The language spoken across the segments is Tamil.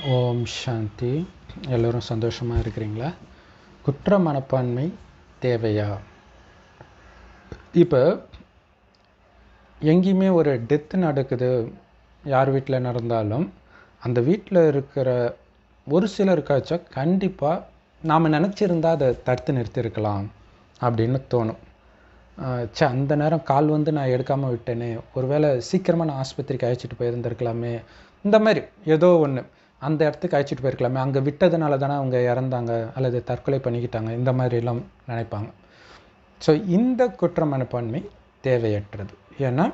ஓம் சாந்தி எல்லோரும் சந்தோஷமாக இருக்கிறீங்களா குற்ற மனப்பான்மை தேவையா இப்போ எங்கேயுமே ஒரு டெத்து நடக்குது யார் வீட்டில் நடந்தாலும் அந்த வீட்டில் இருக்கிற ஒரு சிலருக்காச்சும் கண்டிப்பாக நாம் நினச்சிருந்தா அதை தடுத்து நிறுத்தியிருக்கலாம் அப்படின்னு தோணும் ஆஹ் ச்சே அந்த நேரம் கால் வந்து நான் எடுக்காமல் விட்டேனே ஒருவேளை சீக்கிரமாக நான் ஆஸ்பத்திரிக்கு அழைச்சிட்டு போயிருந்திருக்கலாமே இந்த மாதிரி ஏதோ ஒன்று அந்த இடத்துக்கு அழைச்சிட்டு போயிருக்கலாமே அங்கே விட்டதுனால தானே அவங்க இறந்தாங்க அல்லது தற்கொலை பண்ணிக்கிட்டாங்க இந்த மாதிரிலாம் நினைப்பாங்க ஸோ இந்த குற்ற மனப்பான்மை தேவையற்றது ஏன்னா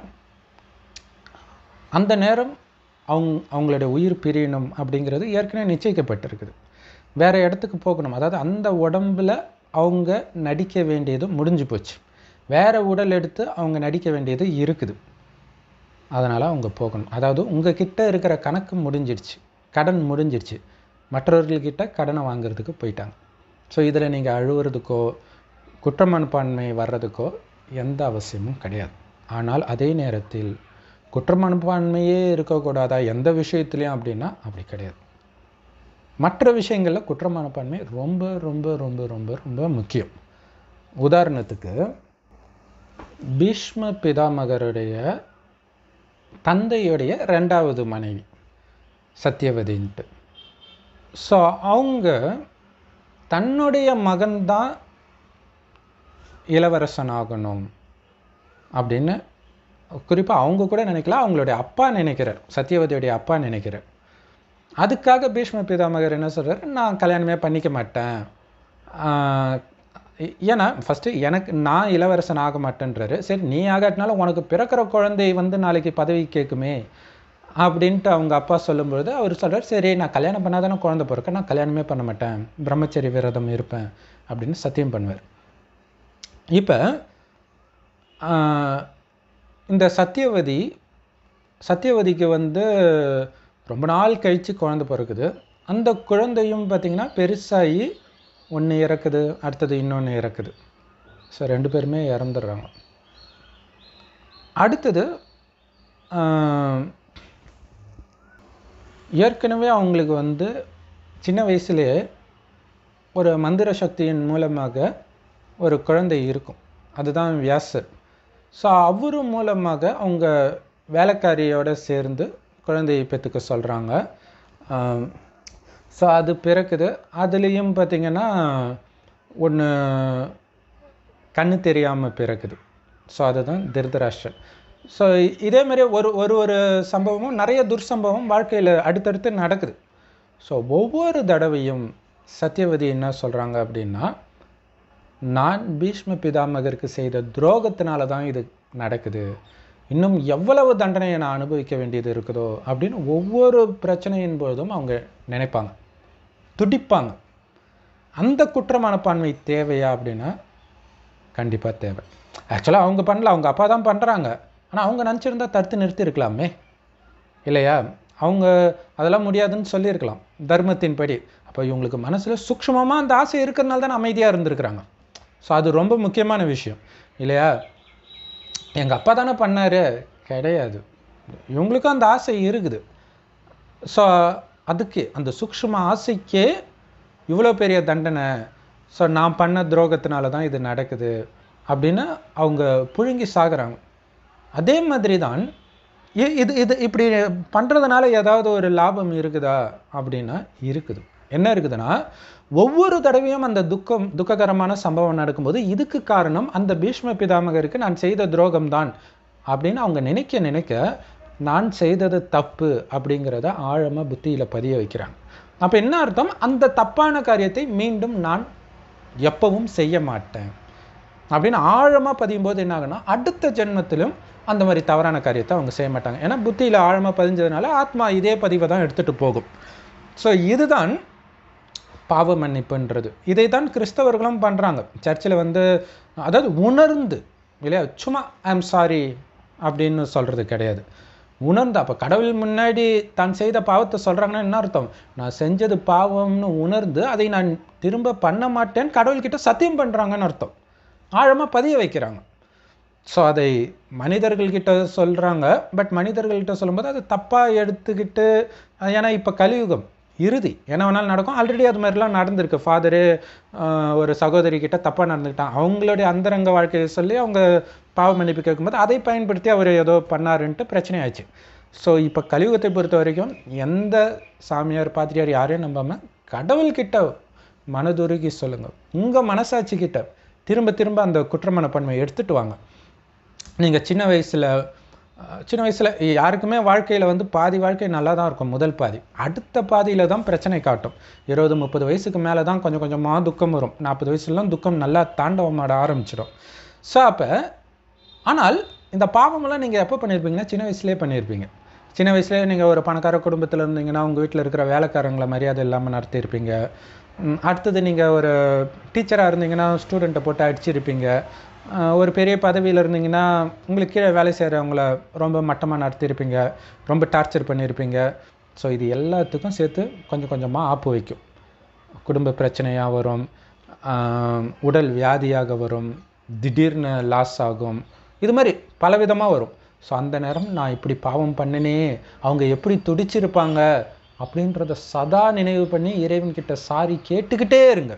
அந்த நேரம் அவங்க அவங்களுடைய உயிர் பிரியணும் அப்படிங்கிறது ஏற்கனவே நிச்சயிக்கப்பட்டிருக்குது வேற இடத்துக்கு போகணும் அதாவது அந்த உடம்புல அவங்க நடிக்க வேண்டியது முடிஞ்சு போச்சு வேற உடல் எடுத்து அவங்க நடிக்க வேண்டியது இருக்குது அதனால் அவங்க போகணும் அதாவது உங்ககிட்ட இருக்கிற கணக்கு முடிஞ்சிடுச்சு கடன் முடிஞ்சிடுச்சு மற்றவர்கள்கிட்ட கடனை வாங்குறதுக்கு போயிட்டாங்க ஸோ இதில் நீங்கள் அழுவுறதுக்கோ குற்ற மனப்பான்மை வர்றதுக்கோ எந்த அவசியமும் கிடையாது ஆனால் அதே நேரத்தில் குற்ற மனப்பான்மையே இருக்கக்கூடாதா எந்த விஷயத்துலையும் அப்படின்னா அப்படி கிடையாது மற்ற விஷயங்களில் குற்ற மனப்பான்மை ரொம்ப ரொம்ப ரொம்ப ரொம்ப ரொம்ப முக்கியம் உதாரணத்துக்கு பீஷ்ம பிதாமகருடைய தந்தையுடைய ரெண்டாவது மனைவி சத்தியவதின்ட்டு ஸோ அவங்க தன்னுடைய மகன்தான் இளவரசன் ஆகணும் அப்படின்னு குறிப்பாக அவங்க கூட நினைக்கல அவங்களுடைய அப்பா நினைக்கிறார் சத்தியவதியுடைய அப்பா நினைக்கிறார் அதுக்காக பீஷ்ம பிதாமகர் என்ன சொல்றாரு நான் கல்யாணமே பண்ணிக்க மாட்டேன் ஆஹ் ஏன்னா ஃபஸ்ட்டு எனக்கு நான் இளவரசன் ஆக மாட்டேன்றாரு சரி நீ ஆகாட்டினாலும் உனக்கு பிறக்கிற குழந்தை வந்து நாளைக்கு பதவி கேட்குமே அப்படின்ட்டு அவங்க அப்பா சொல்லும்பொழுது அவர் சொல்றார் சரி நான் கல்யாணம் பண்ணாதானே குழந்தை பிறக்க நான் கல்யாணமே பண்ண மாட்டேன் பிரம்மச்சரி விரதம் இருப்பேன் அப்படின்னு சத்தியம் பண்ணுவார் இப்போ இந்த சத்தியவதி சத்தியவதிக்கு வந்து ரொம்ப நாள் கழித்து குழந்தை பிறக்குது அந்த குழந்தையும் பார்த்திங்கன்னா பெருசாகி ஒன்று இறக்குது அடுத்தது இன்னொன்று இறக்குது ஸோ ரெண்டு பேருமே இறந்துடுறாங்க அடுத்தது ஆஹ், ஏற்கனவே அவங்களுக்கு வந்து சின்ன வயசுலேயே ஒரு மந்திர சக்தியின் மூலமாக ஒரு குழந்தை இருக்கும் அதுதான் வியாசர் ஸோ அவர் மூலமாக அவங்க வேலைக்காரியோட சேர்ந்து குழந்தையை பெற்றுக்க சொல்கிறாங்க ஸோ அது பிறக்குது அதுலேயும் பார்த்திங்கன்னா ஒன்று கண்ணு தெரியாமல் பிறக்குது ஸோ அதுதான் திருதராஷ்டிரன் ஸோ இதே மாதிரி ஒரு ஒரு ஒரு சம்பவமும் நிறைய துர்சம்பவம் வாழ்க்கையில் அடுத்தடுத்து நடக்குது ஸோ ஒவ்வொரு தடவையும் சத்தியவதி என்ன சொல்கிறாங்க அப்படின்னா நான் பீஷ்ம பிதாமகருக்கு செய்த துரோகத்தினால தான் இது நடக்குது இன்னும் எவ்வளவு தண்டனையை நான் அனுபவிக்க வேண்டியது இருக்குதோ அப்படின்னு ஒவ்வொரு பிரச்சனையின் பொழுதும் அவங்க நினைப்பாங்க துடிப்பாங்க அந்த குற்ற மனப்பான்மை தேவையா அப்படின்னா கண்டிப்பாக தேவை ஆக்சுவலாக அவங்க பண்ணல அவங்க அப்பா தான் பண்ணுறாங்க ஆனால் அவங்க நினச்சிருந்தா தடுத்து நிறுத்தி இருக்கலாமே இல்லையா அவங்க அதெல்லாம் முடியாதுன்னு சொல்லியிருக்கலாம் தர்மத்தின்படி அப்போ இவங்களுக்கு மனசில் சூக்ஷ்மமாக அந்த ஆசை இருக்கிறனால தான் அமைதியாக இருந்திருக்கிறாங்க ஸோ அது ரொம்ப முக்கியமான விஷயம் இல்லையா எங்கள் அப்பா தானே பண்ணாரு கிடையாது இவங்களுக்கும் அந்த ஆசை இருக்குது ஸோ அதுக்கு அந்த சூக்ஷ்ம ஆசைக்கே இவ்வளோ பெரிய தண்டனை ஸோ நான் பண்ண துரோகத்தினால தான் இது நடக்குது அப்படின்னு அவங்க புழுங்கி சாகுறாங்க அதே மாதிரி தான் இ- இது இது இப்படி பண்ணுறதுனால ஏதாவது ஒரு லாபம் இருக்குதா அப்படின்னா இருக்குது என்ன இருக்குதுன்னா ஒவ்வொரு தடவையும் அந்த துக்கம் துக்ககரமான சம்பவம் நடக்கும்போது இதுக்கு காரணம் அந்த பீஷ்ம பிதாமகருக்கு நான் செய்த துரோகம் தான் அப்படின்னு அவங்க நினைக்க நினைக்க நான் செய்தது தப்பு அப்படிங்கிறத ஆழமாக புத்தியில் பதிய வைக்கிறாங்க அப்போ என்ன அர்த்தம் அந்த தப்பான காரியத்தை மீண்டும் நான் எப்பவும் செய்ய மாட்டேன் அப்படின்னு ஆழமாக பதியும் போது என்ன ஆகும்னா அடுத்த ஜென்மத்திலும் அந்த மாதிரி தவறான காரியத்தை அவங்க செய்ய மாட்டாங்க ஏன்னா புத்தியில் ஆழமாக பதிஞ்சதுனால ஆத்மா இதே பதிவை தான் எடுத்துகிட்டு போகும் ஸோ இதுதான் பாவ மன்னிப்புன்றது இதை தான் கிறிஸ்தவர்களும் பண்ணுறாங்க சர்ச்சில் வந்து அதாவது உணர்ந்து இல்லையா சும்மா ஐம் சாரி அப்படின்னு சொல்கிறது கிடையாது உணர்ந்து அப்போ கடவுள் முன்னாடி தான் செய்த பாவத்தை சொல்கிறாங்கன்னா என்ன அர்த்தம் நான் செஞ்சது பாவம்னு உணர்ந்து அதை நான் திரும்ப பண்ண மாட்டேன்னு கடவுள்கிட்ட சத்தியம் பண்ணுறாங்கன்னு அர்த்தம் ஆழமாக பதிய வைக்கிறாங்க ஸோ அதை மனிதர்கள்கிட்ட சொல்கிறாங்க பட் மனிதர்கள்கிட்ட சொல்லும்போது அது தப்பாக எடுத்துக்கிட்டு அஹ் ஏன்னா இப்போ கலியுகம் இறுதி என்ன வேணாலும் நடக்கும் ஆல்ரெடி அது மாதிரிலாம் நடந்திருக்கு ஃபாதரு ஒரு சகோதரி கிட்ட தப்பாக நடந்துக்கிட்டான் அவங்களுடைய அந்தரங்க வாழ்க்கையை சொல்லி அவங்க பாவ மன்னிப்பு கேட்கும்போது அதை பயன்படுத்தி அவர் ஏதோ பண்ணாருன்ட்டு பிரச்சனை ஆயிடுச்சு ஸோ இப்போ கலியுகத்தை பொறுத்த வரைக்கும் எந்த சாமியார் பாத்திரியார் யாரையும் நம்பாமல் கடவுள்கிட்ட மனதுருகி சொல்லுங்கள் உங்கள் மனசாட்சி கிட்ட திரும்ப திரும்ப அந்த குற்ற மனப்பான்மையை எடுத்துட்டு வாங்க நீங்கள் சின்ன வயசில் சின்ன வயசில் யாருக்குமே வாழ்க்கையில் வந்து பாதி வாழ்க்கை நல்லா தான் இருக்கும் முதல் பாதி அடுத்த பாதியில் தான் பிரச்சனை காட்டும் இருபது முப்பது வயசுக்கு மேலே தான் கொஞ்சம் கொஞ்சமாக துக்கம் வரும் நாற்பது வயசுலாம் துக்கம் நல்லா தாண்டவமாட ஆரம்பிச்சிடும் ஸோ அப்போ ஆனால் இந்த பாவமெல்லாம் நீங்கள் எப்போ பண்ணியிருப்பீங்கன்னா சின்ன வயசுலேயே பண்ணியிருப்பீங்க சின்ன வயசுலேயே நீங்கள் ஒரு பணக்கார குடும்பத்தில் இருந்தீங்கன்னா உங்கள் வீட்டில் இருக்கிற வேலைக்காரங்களை மரியாதை இல்லாமல் நடத்தியிருப்பீங்க ம், அடுத்தது நீங்கள் ஒரு டீச்சராக இருந்தீங்கன்னா ஸ்டூடெண்ட்டை போட்டு அடிச்சிருப்பீங்க அஹ், ஒரு பெரிய பதவியில் இருந்தீங்கன்னா உங்களுக்கு கீழே வேலை செய்கிறவங்கள ரொம்ப மட்டமாக நடத்தியிருப்பீங்க ரொம்ப டார்ச்சர் பண்ணியிருப்பீங்க ஸோ இது எல்லாத்துக்கும் சேர்த்து கொஞ்சம் கொஞ்சமாக ஆப்பு வைக்கும் குடும்ப பிரச்சனையாக வரும் ஆஹ் உடல் வியாதியாக வரும் திடீர்னு லாஸ் ஆகும் இது மாதிரி பலவிதமாக வரும் ஸோ அந்த நேரம் நான் இப்படி பாவம் பண்ணினே அவங்க எப்படி துடிச்சிருப்பாங்க அப்படின்றத சதா நினைவு பண்ணி இறைவன்கிட்ட சாரி கேட்டுக்கிட்டே இருங்க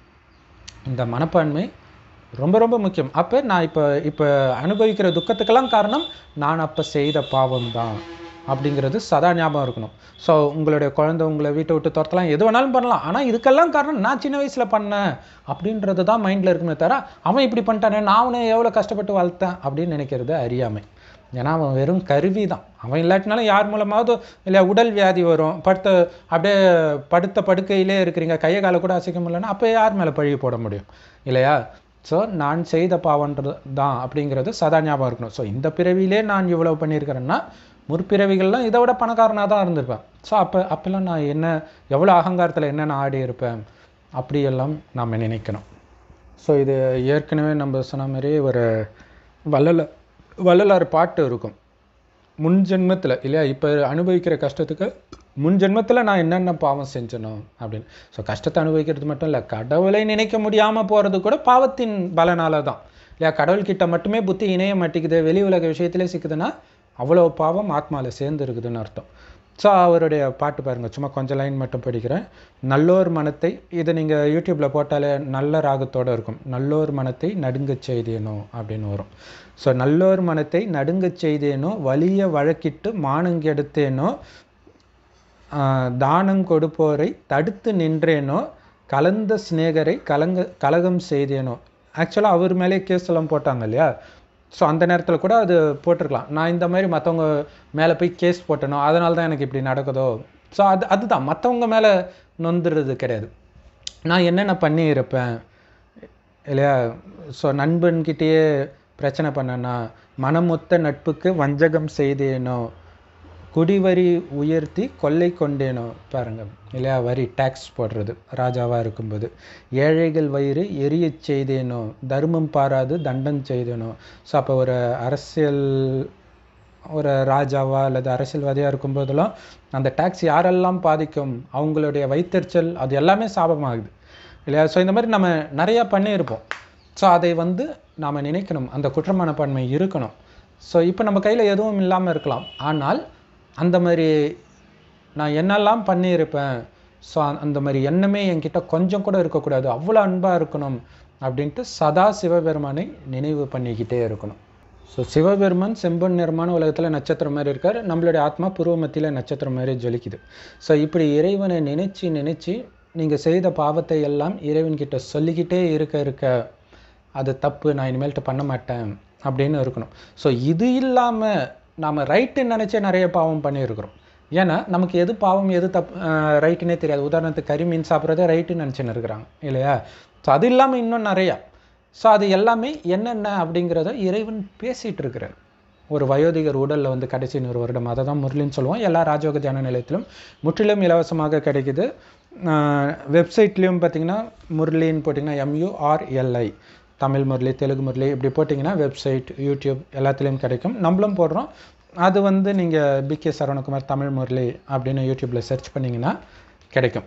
இந்த மனப்பான்மை ரொம்ப ரொம்ப முக்கியம் அப்போ நான் இப்போ இப்போ அனுபவிக்கிற துக்கத்துக்கெல்லாம் காரணம் நான் அப்போ செய்த பாவம் தான் அப்படிங்கிறது சதா ஞாபகம் இருக்கணும் ஸோ உங்களுடைய குழந்தை உங்களை வீட்டை விட்டு துரத்தலாம் எது வேணாலும் பண்ணலாம் ஆனால் இதுக்கெல்லாம் காரணம் நான் சின்ன வயசில் பண்ணேன் அப்படின்றது தான் மைண்டில் இருக்குமே தவிர அவன் இப்படி பண்ணிட்டானே நான் அவனை எவ்வளோ கஷ்டப்பட்டு வளர்த்தேன் அப்படின்னு நினைக்கிறது அறியாமை ஏன்னா அவன் வெறும் கருவி தான் அவன் இல்லாட்டினாலும் யார் மூலமாவது இல்லை உடல் வியாதி வரும் படுத்த அப்படியே படுத்த படுக்கையிலே இருக்கிறீங்க கையை காலை கூட அசைக்க முடியலன்னா அப்போ யார் மேலே பழி போட முடியும் இல்லையா ஸோ நான் செய்த பாவன்றது தான் அப்படிங்கிறது சதா ஞாபகம் இருக்கணும் ஸோ இந்த பிறவியிலே நான் இவ்வளவு பண்ணியிருக்கிறேன்னா முற்பிறவிகள்லாம் இதை விட பணக்காரனாக தான் இருந்திருப்பேன் ஸோ அப்போ அப்போல்லாம் நான் என்ன எவ்வளோ அகங்காரத்தில் என்னென்ன ஆடி இருப்பேன் அப்படியெல்லாம் நாம் நினைக்கணும் ஸோ இது ஏற்கனவே நம்ம சொன்ன மாதிரி ஒரு வள்ளல வள்ளலார் பாட்டு இருக்கும் முன் ஜென்மத்தில் இல்லையா இப்போ அனுபவிக்கிற கஷ்டத்துக்கு முன் ஜென்மத்தில் நான் என்னென்ன பாவம் செஞ்சனோ அப்படின்னு ஸோ கஷ்டத்தை அனுபவிக்கிறது மட்டும் இல்லை கடவுளை நினைக்க முடியாமல் போகிறது கூட பாவத்தின் பலனால தான் இல்லையா கடவுள்கிட்ட மட்டுமே புத்தி இணைய மாட்டேங்குது வெளி உலக விஷயத்திலே சிக்குதுன்னா அவ்வளோ பாவம் ஆத்மாவில் சேர்ந்து இருக்குதுன்னு அர்த்தம் ஸோ அவருடைய பாட்டு பாருங்க சும்மா கொஞ்சம் லைன் மட்டும் படிக்கிறேன் நல்லோர் மனத்தை இதை நீங்கள் யூடியூப்பில் போட்டாலே நல்ல ராகத்தோடு இருக்கும் நல்லோர் மனத்தை நடுங்கச் செய்தேனோ அப்படின்னு வரும் ஸோ நல்லோர் மனத்தை நடுங்கச் செய்தேனோ வலிய வழக்கிட்டு மானங்கெடுத்தேனோ ஆஹ், தானம் கொடுப்போரை தடுத்து நின்றேனோ கலந்த சிநேகரை கலங்க கலகம் செய்தேனோ ஆக்சுவலாக அவர் மேலே கேஸ் எல்லாம் போட்டாங்க இல்லையா ஸோ அந்த நேரத்தில் கூட அது போட்டிருக்கலாம் நான் இந்த மாதிரி மற்றவங்க மேலே போய் கேஸ் போட்டனோ அதனால தான் எனக்கு இப்படி நடக்குதோ ஸோ அது அதுதான் மற்றவங்க மேலே நொந்துறது கிடையாது நான் என்னென்ன பண்ணியிருப்பேன் இல்லையா ஸோ நண்பன்கிட்டயே பிரச்சனை பண்ணனா மனமொத்த நட்புக்கு வஞ்சகம் செய்தேனோ குடிவரி உயர்த்தி கொள்ளை கொண்டேனோ பாருங்க இல்லையா வரி டேக்ஸ் போடுறது ராஜாவா இருக்கும்போது ஏழைகள் வயிறு எரியச் செய்தேனோ தர்மம் பாராது தண்டம் செய்தேனோ ஸோ அப்போ ஒரு அரசியல் ஒரு ராஜாவா அல்லது அரசியல்வாதியாக இருக்கும்போதெல்லாம் அந்த டேக்ஸ் யாரெல்லாம் பாதிக்கும் அவங்களுடைய வைத்தறிச்சல் அது எல்லாமே சாபமாகுது இல்லையா ஸோ இந்த மாதிரி நம்ம நிறையா பண்ணியிருப்போம் ஸோ அதை வந்து நாம் நினைக்கணும் அந்த குற்றமனப்பான்மை இருக்கணும் ஸோ இப்போ நம்ம கையில் எதுவும் இல்லாமல் இருக்கலாம் ஆனால் அந்த மாதிரி நான் என்னெல்லாம் பண்ணியிருப்பேன் ஸோ அந்த மாதிரி எண்ணமே என்கிட்ட கொஞ்சம் கூட இருக்கக்கூடாது அவ்வளோ அன்பாக இருக்கணும் அப்படின்ட்டு சதா சிவபெருமானை நினைவு பண்ணிக்கிட்டே இருக்கணும் ஸோ சிவபெருமான் செம்பன் நிறமான உலகத்தில் நட்சத்திரம் மாதிரி இருக்கார் நம்மளுடைய ஆத்மா பூர்வ மத்தியில் நட்சத்திரம் மாதிரி ஜொலிக்குது ஸோ இப்படி இறைவனை நினைச்சு நினைச்சு நீங்கள் செய்த பாவத்தை எல்லாம் இறைவன்கிட்ட சொல்லிக்கிட்டே இருக்க இருக்க அது தப்பு நான் இனிமேல்ட்டு பண்ண மாட்டேன் அப்படின்னு இருக்கணும் ஸோ இது இல்லாமல் நாம் ரைட்டுன்னு நினச்சே நிறைய பாவம் பண்ணியிருக்கிறோம் ஏன்னா நமக்கு எது பாவம் எது தப்பு ரைட்டுனே தெரியாது உதாரணத்துக்கு கறி மீன் சாப்பிட்றதே ரைட்டுன்னு நினச்சின்னு இருக்கிறாங்க இல்லையா ஸோ அது இல்லாமல் இன்னும் நிறையா ஸோ அது எல்லாமே என்னென்ன அப்படிங்கிறத இறைவன் பேசிகிட்டு இருக்கிறார் ஒரு வயோதிகர் உடலில் வந்து கடைசி நூறு வருடம் அதை தான் முரளின்னு சொல்லுவோம் எல்லா ராஜயோக தியான நிலையத்திலும் முற்றிலும் இலவசமாக கிடைக்குது வெப்சைட்லேயும் பார்த்தீங்கன்னா முரளின்னு போட்டிங்கன்னா எம்யூஆர்எல்ஐ தமிழ் முரளி தெலுங்கு முரளி இப்படி போட்டிங்கன்னா வெப்சைட் யூடியூப் எல்லாத்துலேயும் கிடைக்கும் நம்மளும் போடுறோம் அது வந்து நீங்கள் பிகே சரவணகுமார் தமிழ் முரளி அப்படின்னு யூடியூப்பில் சர்ச் பண்ணிங்கன்னா கிடைக்கும்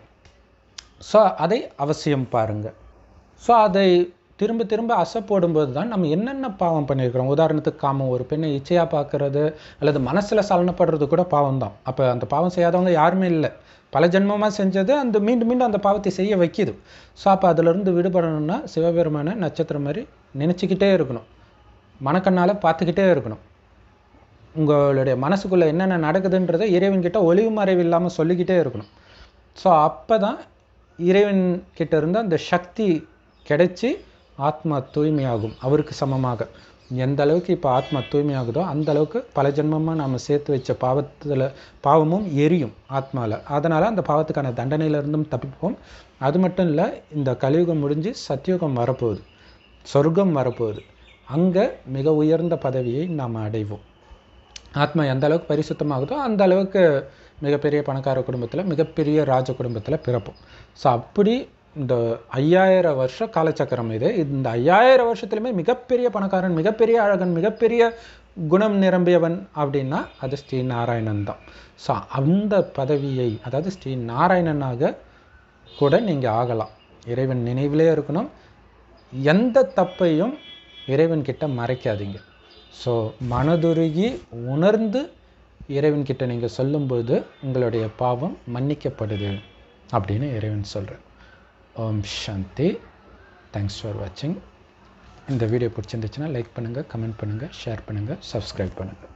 ஸோ அதை அவசியம் பாருங்கள் ஸோ அதை திரும்ப திரும்ப அசை போடும்போது தான் நம்ம என்னென்ன பாவம் பண்ணியிருக்கிறோம் உதாரணத்துக்கு காமம் ஒரு பெண்ணை இச்சையாக பார்க்கறது அல்லது மனசில் சலனப்படுறது கூட பாவம் தான் அப்போ அந்த பாவம் செய்யாதவங்க யாருமே இல்லை பல ஜென்மமாக செஞ்சது அந்த மீண்டும் மீண்டும் அந்த பாவத்தை செய்ய வைக்கிது ஸோ அப்போ அதிலிருந்து விடுபடணும்னா சிவபெருமானை நட்சத்திரம் மாதிரி நினச்சிக்கிட்டே இருக்கணும் மனக்கண்ணால் பார்த்துக்கிட்டே இருக்கணும் உங்களுடைய மனசுக்குள்ளே என்னென்ன நடக்குதுன்றதை இறைவன்கிட்ட ஒளிவு மறைவு இல்லாமல் சொல்லிக்கிட்டே இருக்கணும் ஸோ அப்போ தான் இறைவன் கிட்ட இருந்து அந்த சக்தி கிடைச்சி ஆத்மா தூய்மையாகும் அவருக்கு சமமாக எந்த அளவுக்கு இப்போ ஆத்மா தூய்மையாகுதோ அந்த அளவுக்கு பல ஜென்மமாக நாம் சேர்த்து வச்ச பாவத்தில் பாவமும் எரியும் ஆத்மாவில் அதனால் அந்த பாவத்துக்கான தண்டனையிலிருந்தும் தப்பிப்போம் அது மட்டும் இல்லை இந்த கலியுகம் முடிஞ்சு சத்தியுகம் வரப்போகுது சொர்க்கம் வரப்போகுது அங்கே மிக உயர்ந்த பதவியை நாம் அடைவோம் ஆத்மா எந்த அளவுக்கு பரிசுத்தமாகுதோ அந்த அளவுக்கு மிகப்பெரிய பணக்கார குடும்பத்தில் மிகப்பெரிய ராஜ குடும்பத்தில் பிறப்போம் ஸோ அப்படி இந்த ஐயாயிரம் வருஷ காலச்சக்கரம் இது இந்த ஐயாயிரம் வருஷத்துலையுமே மிகப்பெரிய பணக்காரன் மிகப்பெரிய அழகன் மிகப்பெரிய குணம் நிரம்பியவன் அப்படின்னா அது ஸ்ரீ நாராயணன் தான் ஸோ அந்த பதவியை அதாவது ஸ்ரீ நாராயணனாக கூட நீங்கள் ஆகலாம் இறைவன் நினைவிலே இருக்கணும் எந்த தப்பையும் இறைவன் கிட்ட மறைக்காதீங்க ஸோ மனதுருகி உணர்ந்து இறைவன்கிட்ட நீங்கள் சொல்லும்போது உங்களுடைய பாவம் மன்னிக்கப்படுது அப்படின்னு இறைவன் சொல்கிறேன் ஓம் சாந்தி தேங்க்ஸ் ஃபார் வாட்சிங் இந்த வீடியோ பிடிச்சிருந்துச்சுன்னா லைக் பண்ணுங்கள் கமெண்ட் பண்ணுங்கள் ஷேர் பண்ணுங்கள் சப்ஸ்கிரைப் பண்ணுங்கள்